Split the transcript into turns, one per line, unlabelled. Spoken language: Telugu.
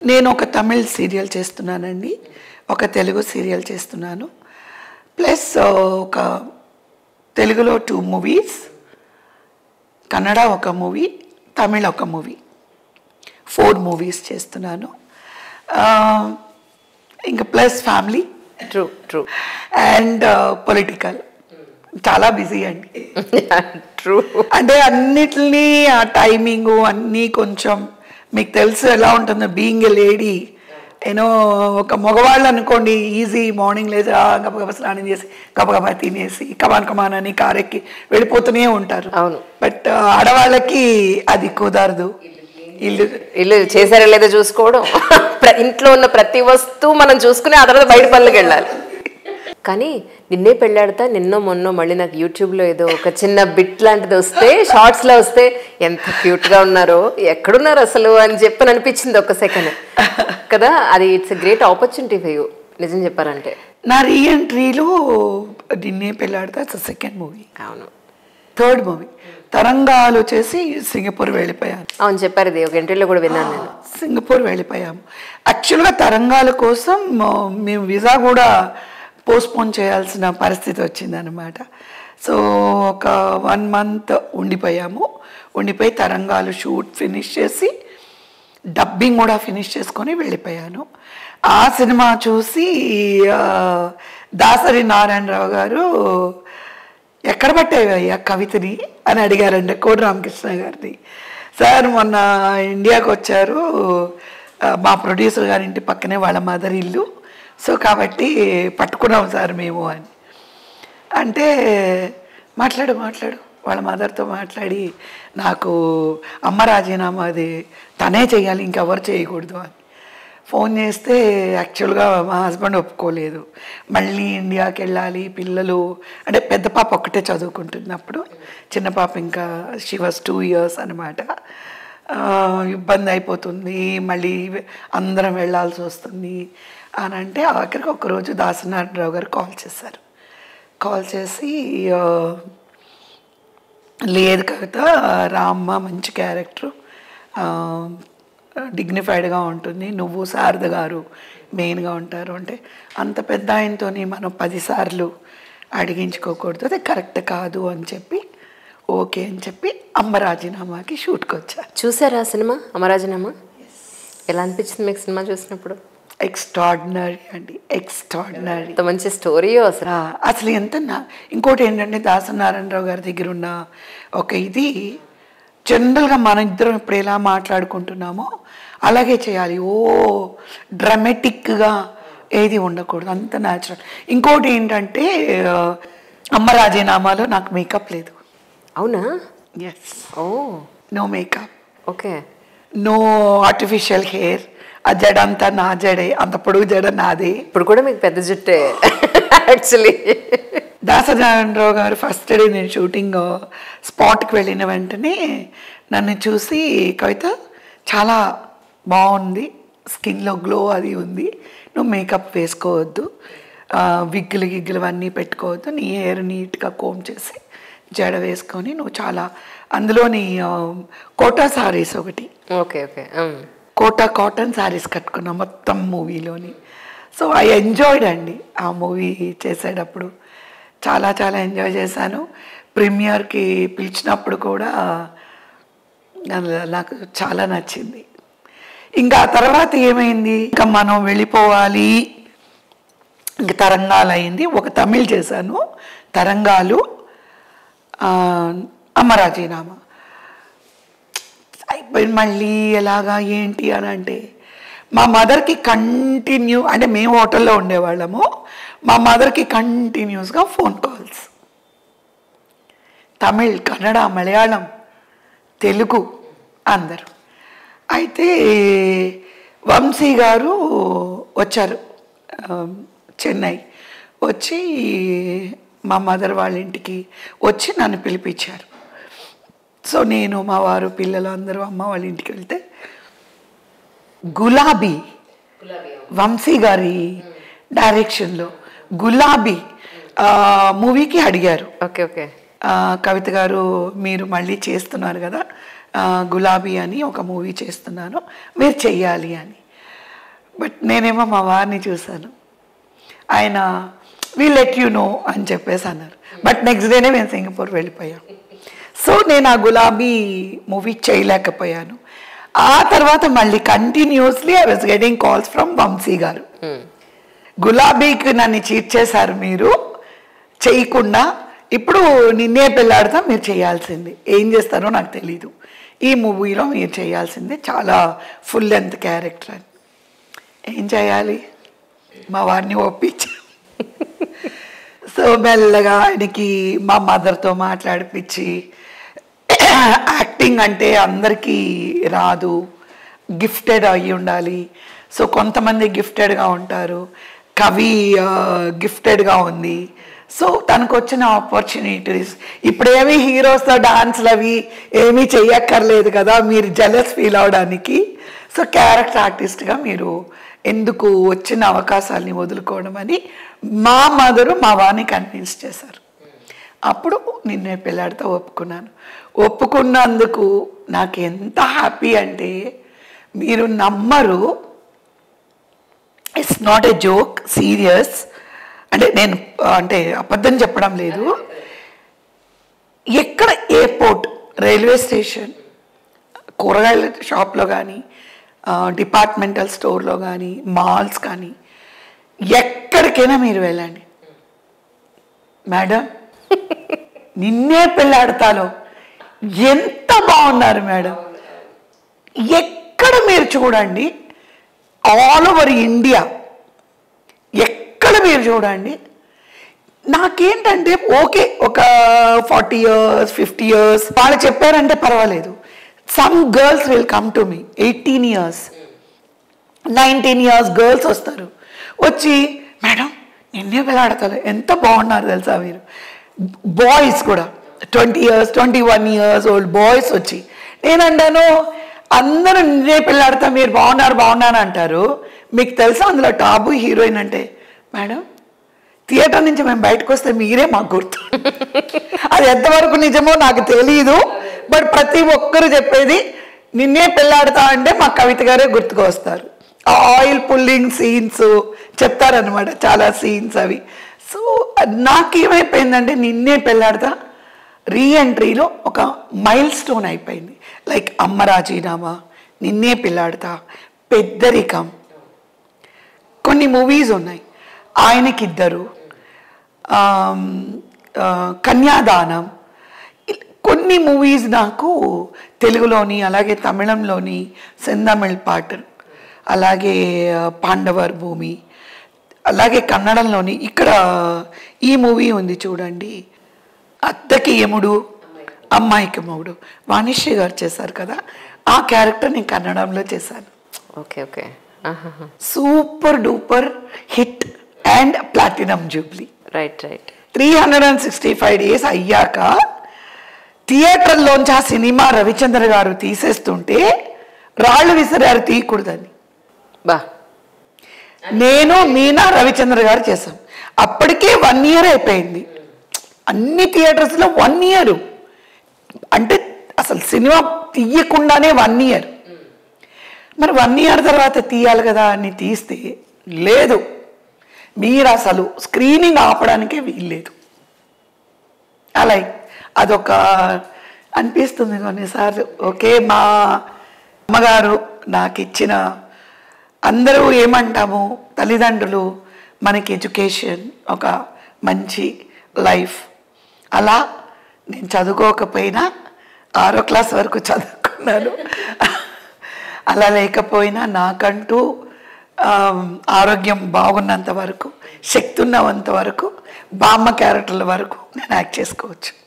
నేను ఒక తమిళ్ సీరియల్ చేస్తున్నానండి ఒక తెలుగు సీరియల్ చేస్తున్నాను ప్లస్ ఒక తెలుగులో టూ మూవీస్ కన్నడ ఒక మూవీ తమిళ్ ఒక మూవీ ఫోర్ మూవీస్ చేస్తున్నాను ఆ, ఇంకా plus family
true true
and political చాలా బిజీ అండి
ట్రూ
అంటే అన్నిటినీ ఆ టైమింగ్ అన్నీ కొంచెం మీకు తెలుసు ఎలా ఉంటుందో బీయింగ్ ఎ లేడీ ఏనో ఒక మగవాళ్ళు అనుకోండి ఈజీ మార్నింగ్ లేచి ఆ గబగబ స్నానం చేసి గబగబా తినేసి కమాన్ కమాన్ అని కారెక్కి వెళ్ళిపోతూనే ఉంటారు
అవును.
బట్ ఆడవాళ్ళకి అది కుదరదు ఇల్లు
ఇల్లు చేశారో లేదో చూసుకోవడం ప్ర- ఇంట్లో ఉన్న ప్రతి వస్తువు మనం చూసుకుని ఆ తర్వాత బయట పనులకు వెళ్ళాలి కానీ నిన్నే పెళ్ళాడతా నిన్నో మొన్నో మళ్ళీ నాకు యూట్యూబ్లో ఏదో ఒక చిన్న బిట్ లాంటిది వస్తే షార్ట్స్లో వస్తే ఎంత క్యూట్గా ఉన్నారో ఎక్కడున్నారు అసలు అని చెప్పని అనిపించింది ఒక సెకండ్ కదా అది it's a great opportunity for you నిజం చెప్పారంటే
నా రీఎంట్రీలో నిన్నే పెళ్ళాడితే సెకండ్ మూవీ
అవును
థర్డ్ మూవీ తరంగాలు చేసి సింగపూర్ వెళ్ళిపోయాను
అవును చెప్పారు ఇది ఒక ఇంటర్వ్యూలో కూడా విన్నాను నేను
సింగపూర్ వెళ్ళిపోయాము యాక్చువల్గా తరంగాల కోసం ఆ, మేము వీసా కూడా పోస్ట్పోన్ చేయాల్సిన పరిస్థితి వచ్చిందనమాట సో ఒక వన్ మంత్ ఉండిపోయాము ఉండిపోయి తరంగాలు షూట్ ఫినిష్ చేసి డబ్బింగ్ కూడా ఫినిష్ చేసుకొని వెళ్ళిపోయాను ఆ సినిమా చూసి ఆ, దాసరి నారాయణరావు గారు ఎక్కడ పట్టావయ్యా కవితని అని అడిగారండి కోడి రామకృష్ణ గారిని సార్ మొన్న ఇండియాకి వచ్చారు ఆ, మా ప్రొడ్యూసర్ గారి ఇంటి పక్కనే వాళ్ళ మదర్ ఇల్లు సో కాబట్టి పట్టుకున్నాం సార్ మేము అని అంటే మాట్లాడు మాట్లాడు వాళ్ళ మదర్తో మాట్లాడి నాకు అమ్మ రాజీనామా అది తనే చేయాలి ఇంకెవరు చేయకూడదు అని ఫోన్ చేస్తే యాక్చువల్గా మా హస్బెండ్ ఒప్పుకోలేదు మళ్ళీ ఇండియాకి వెళ్ళాలి పిల్లలు అంటే పెద్ద పాప ఒక్కటే చదువుకుంటున్నప్పుడు చిన్న పాప ఇంకా షీ వాస్ టూ ఇయర్స్ అనమాట ఇబ్బంది అయిపోతుంది మళ్ళీ అందరం వెళ్ళాల్సి వస్తుంది అని అంటే ఆఖరికి ఒకరోజు దాసనారాయణరావు గారు కాల్ చేశారు కాల్ చేసి ఆ, లేదు కవిత రామ్మ మంచి క్యారెక్టర్ డిగ్నిఫైడ్గా ఉంటుంది నువ్వు శారద గారు మెయిన్గా ఉంటారు అంటే అంత పెద్ద ఆయనతో మనం పదిసార్లు అడిగించుకోకూడదు అది కరెక్ట్ కాదు అని చెప్పి ఓకే అని చెప్పి అమ్మ రాజీనామాకి షూట్కి వచ్చాను
చూసారా ఆ సినిమా అమరాజనమ్మ ఎలా అనిపించింది మీకు సినిమా చూసినప్పుడు
ఎక్స్ట్రాడినరీ అండి ఎక్స్ట్రాడినరీ
ఎంత మంచి స్టోరీ అసలు
ఆ, అసలు ఎంత నా ఇంకోటి ఏంటంటే దాసనారాయణరావు గారి దగ్గర ఉన్న ఒక ఇది జనరల్గా మన ఇద్దరం ఇప్పుడు ఎలా మాట్లాడుకుంటున్నామో అలాగే చేయాలి ఓ డ్రమాటిక్గా ఏది ఉండకూడదు అంత న్యాచురల్ ఇంకోటి ఏంటంటే ఆ, అమ్మ రాజీనామాలో నాకు మేకప్ లేదు
అవునా
yes
oh
no makeup
okay
no artificial hair ఆ జడ అంతా నా జడే అంత పొడుగు జడ నాదే
ఇప్పుడు కూడా మీకు పెద్ద జుట్టే యాక్చువల్లీ
దాసనారాయణరావు గారు ఫస్ట్ డే నేను షూటింగ్ స్పాట్కి వెళ్ళిన వెంటనే నన్ను చూసి కవిత చాలా బాగుంది స్కిన్లో గ్లో అది ఉంది నువ్వు మేకప్ వేసుకోవద్దు ఆ, విగ్గులు గిగ్గులు అన్నీ పెట్టుకోవద్దు నీ హెయిర్ నీట్గా కోమ్ చేసి జడ వేసుకొని నువ్వు చాలా అందులోని ఆ, కోటా సారీస్ ఒకటి
okay okay
Kota cotton saris కట్టుకున్నా మొత్తం మూవీలోని సో ఐ ఎంజాయ్డ్ అండి ఆ మూవీ చేసేటప్పుడు చాలా చాలా ఎంజాయ్ చేశాను ప్రీమియర్కి పిలిచినప్పుడు కూడా నా- నాకు చాలా నచ్చింది ఇంకా ఆ తర్వాత ఏమైంది ఇంకా మనం వెళ్ళిపోవాలి ఇంక తరంగాలు అయింది ఒక తమిళ్ చేశాను తరంగాలు ఆ, అమరాజీనామా అయిపోయింది మళ్ళీ ఎలాగా ఏంటి అని అంటే మా మదర్కి కంటిన్యూ అంటే మేము హోటల్లో ఉండేవాళ్ళము మా మదర్కి కంటిన్యూస్గా ఫోన్ కాల్స్ తమిళ్ కన్నడ మలయాళం తెలుగు అందరూ అయితే వంశీ గారు వచ్చారు ఆ, చెన్నై వచ్చి మా మదర్ వాళ్ళ ఇంటికి వచ్చి నన్ను పిలిపించారు సో నేను మా వారు పిల్లలు అందరూ అమ్మ వాళ్ళ ఇంటికి వెళ్తే గులాబీ వంశీ గారి డైరెక్షన్లో గులాబీ ఆ, మూవీకి అడిగారు
ఓకే ఓకే
ఆ, కవిత గారు మీరు మళ్ళీ చేస్తున్నారు కదా ఆ, గులాబీ అని ఒక మూవీ చేస్తున్నాను మీరు చెయ్యాలి అని బట్ నేనేమో మా వారిని చూశాను ఆయన వీ లెట్ యు నో అని చెప్పేసి అన్నారు బట్ నెక్స్ట్ డేనే మేము సింగపూర్ వెళ్ళిపోయాం సో నేను ఆ గులాబీ మూవీ చేయలేకపోయాను ఆ తర్వాత మళ్ళీ continuously I was getting calls from Vamsi గారు గులాబీకి నన్ను చీట్ చేశారు మీరు చేయకుండా ఇప్పుడు నిన్నే పెళ్ళాడతా మీరు చేయాల్సింది ఏం చేస్తారో నాకు తెలీదు ఈ మూవీలో మీరు చేయాల్సింది చాలా ఫుల్ లెంత్ క్యారెక్టర్ అని ఏం చేయాలి మా వారిని ఒప్పించి సో మెల్లగా ఆయనకి మా మదర్తో మాట్లాడిపించి యాక్టింగ్ అంటే అందరికీ రాదు గిఫ్టెడ్ అయి ఉండాలి సో కొంతమంది గిఫ్టెడ్గా ఉంటారు కవి గిఫ్టెడ్గా ఉంది సో తనకు వచ్చిన ఆపర్చునిటీస్ ఇప్పుడేమి హీరోస్తో డాన్స్లు అవి ఏమీ చెయ్యక్కర్లేదు కదా మీరు జలస్ ఫీల్ అవడానికి సో క్యారెక్టర్ ఆర్టిస్ట్గా మీరు ఎందుకు వచ్చిన అవకాశాలని వదులుకోవడం అని మా మదరు మా వారిని కన్విన్స్ చేశారు అప్పుడు నిన్నే పిల్లాడితో ఒప్పుకున్నాను ఒప్పుకున్నందుకు నాకు ఎంత హ్యాపీ అంటే మీరు నమ్మరు it's not a joke serious అంటే నేను అంటే అబద్ధం చెప్పడం లేదు ఎక్కడ ఎయిర్పోర్ట్ రైల్వే స్టేషన్ కూరగాయల షాప్లో కానీ డిపార్ట్మెంటల్ స్టోర్లో కానీ మాల్స్ కానీ ఎక్కడికైనా మీరు వెళ్ళండి మేడం నిన్నే పెళ్ళాడతాలో ఎంత బాగున్నారు మేడం ఎక్కడ మీరు చూడండి ఆల్ ఓవర్ ఇండియా ఎక్కడ మీరు చూడండి నాకేంటంటే ఓకే ఒక ఫార్టీ ఇయర్స్ ఫిఫ్టీ ఇయర్స్ వాళ్ళు చెప్పారంటే పర్వాలేదు some girls will come to me eighteen years nineteen years girls వస్తారు వచ్చి మేడం నిన్నే వెళ్ళాడతారు ఎంత బాగున్నారు తెలుసా మీరు బాయ్స్ కూడా twenty years twenty one years old boys వచ్చి నేనంటాను అందరూ నిన్నే పెళ్ళాడతా మీరు బాగున్నారు బాగున్నారు అంటారు మీకు తెలుసా అందులో టాబు హీరోయిన్ అంటే మేడం థియేటర్ నుంచి మేము బయటకు వస్తే మీరే మాకు గుర్తు అది ఎంతవరకు నిజమో నాకు తెలియదు బట్ ప్రతి ఒక్కరు చెప్పేది నిన్నే పెళ్ళాడతా అంటే మా కవిత గారే గుర్తుకు వస్తారు ఆ ఆయిల్ పుల్లింగ్ సీన్స్ చెప్తారనమాట చాలా సీన్స్ అవి సో నాకేమైపోయిందంటే నిన్నే పెళ్ళాడతా రీఎంట్రీలో ఒక మైల్ స్టోన్ అయిపోయింది లైక్ అమ్మ రాజీనామా నిన్నే పిల్లాడతా పెద్దరికం కొన్ని మూవీస్ ఉన్నాయి ఆయనకిద్దరు ఆమ్, ఆ, కన్యాదానం ఇ- కొన్ని మూవీస్ నాకు తెలుగులోని అలాగే తమిళంలోని సెందమిళ్ పాట అలాగే ఆ, పాండవర్ భూమి అలాగే కన్నడంలోని ఇక్కడ ఈ మూవీ ఉంది చూడండి అత్తకి యముడు అమ్మాయికి మొగుడు వాణిశ్రీ గారు చేశారు కదా ఆ క్యారెక్టర్ నేను కన్నడంలో చేశాను
ఓకే ఓకే ఆహాహా.
Super duper hit and platinum jubilee
right right
three hundred and sixty five days అయ్యాక థియేటర్లోంచి ఆ సినిమా రవిచంద్ర గారు తీసేస్తుంటే రాళ్ళు విసిరారు తీయకూడదని
బా
నేను మీనా రవిచంద్ర గారు చేశాం అప్పటికే వన్ ఇయర్ అయిపోయింది అన్ని థియేటర్స్లో వన్ ఇయర్ అంటే అసలు సినిమా తీయకుండానే వన్ ఇయర్ మరి వన్ ఇయర్ తర్వాత తీయాలి కదా అని తీస్తే లేదు మీరు అసలు స్క్రీనింగ్ ఆపడానికే వీల్లేదు అలా అదొక అనిపిస్తుంది కొన్నిసార్లు ఓకే మా అమ్మగారు నాకు ఇచ్చిన అందరూ ఏమంటాము తల్లిదండ్రులు మనకి ఎడ్యుకేషన్ ఒక మంచి లైఫ్ అలా నేను చదువుకోకపోయినా ఆరో క్లాస్ వరకు చదువుకున్నాను అలా లేకపోయినా నాకంటూ ఆమ్, ఆరోగ్యం బాగున్నంత వరకు శక్తి ఉన్నంత వరకు బామ్మ క్యారెక్టర్ల వరకు నేను యాక్ట్ చేసుకోవచ్చు